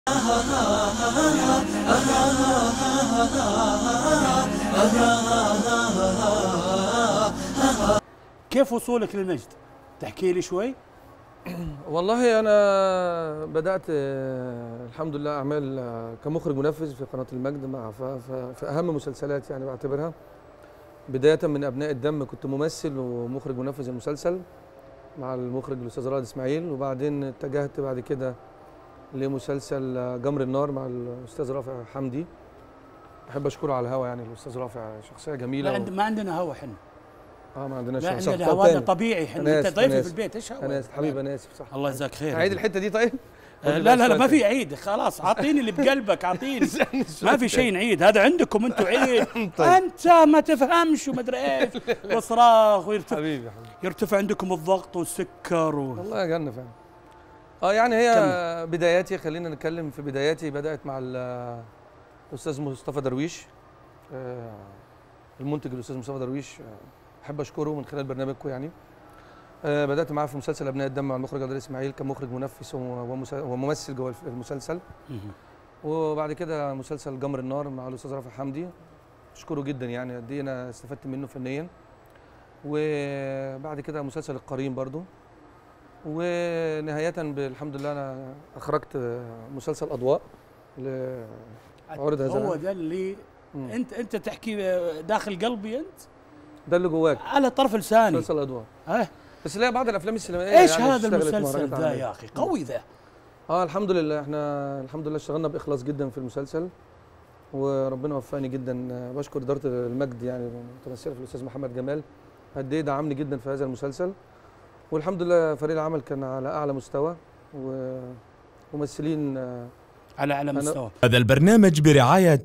كيف وصولك للمجد؟ تحكي لي شوي؟ والله انا بدات آه، الحمد لله اعمال آه، كمخرج منفذ في قناه المجد مع ف- ف- في اهم مسلسلات يعني بعتبرها بدايه من ابناء الدم كنت ممثل ومخرج منفذ المسلسل مع المخرج الاستاذ رائد اسماعيل وبعدين اتجهت بعد كده لمسلسل آه، جمر النار مع الاستاذ رافع حمدي احب اشكره على الهوا يعني الاستاذ رافع شخصيه ما, جميله عند و... ما عندنا هوا احنا اه ما عندناش لا صح، عندنا طب هوا هذا تاني. طبيعي احنا أنا انت آسف، ضيفي أنا في آسف. البيت ايش هوا؟ انا اسف حبيبي انا اسف صح الله يجزاك خير عيد الحته دي طيب آه، لا لا لا ما في عيد خلاص اعطيني اللي بقلبك اعطيني ما في شيء نعيد هذا عندكم انتم عيد طيب. انت ما تفهمش ومدري ايش وصراخ ويرتفع حبيبي حبيبي يرتفع عندكم الضغط والسكر و... والله يا جنة فعلا اه يعني هي بداياتي خلينا نتكلم في بداياتي بدات مع ال- الاستاذ مصطفى درويش آه، المنتج الاستاذ مصطفى درويش آه، احب اشكره من خلال برنامجكم يعني آه، بدات معاه في مسلسل ابناء الدم مع المخرج عبد اسماعيل كمخرج منفس ومس- وممثل جوه الف- المسلسل مهم. وبعد كده مسلسل جمر النار مع الاستاذ رافع حمدي اشكره جدا يعني قد ايه انا استفدت منه فنيا وبعد كده مسلسل القرين برضو ونهاية بالحمد لله انا اخرجت مسلسل اضواء لعرض هذا هو العام. ده اللي مم. انت انت تحكي داخل قلبي انت ده اللي جواك على طرف لساني مسلسل اضواء ها بس لا بعض الافلام السينمائيه ايش يعني هذا اشتغلت المسلسل مهرجانات ذا عالمية. يا اخي قوي ذا اه الحمد لله احنا الحمد لله اشتغلنا باخلاص جدا في المسلسل وربنا وفقني جدا آه، بشكر اداره المجد يعني متمثله في الاستاذ محمد جمال قد ايه دعمني جدا في هذا المسلسل والحمد لله فريق العمل كان على اعلى مستوى وممثلين آه، على على أنا- مستوى هذا البرنامج برعاية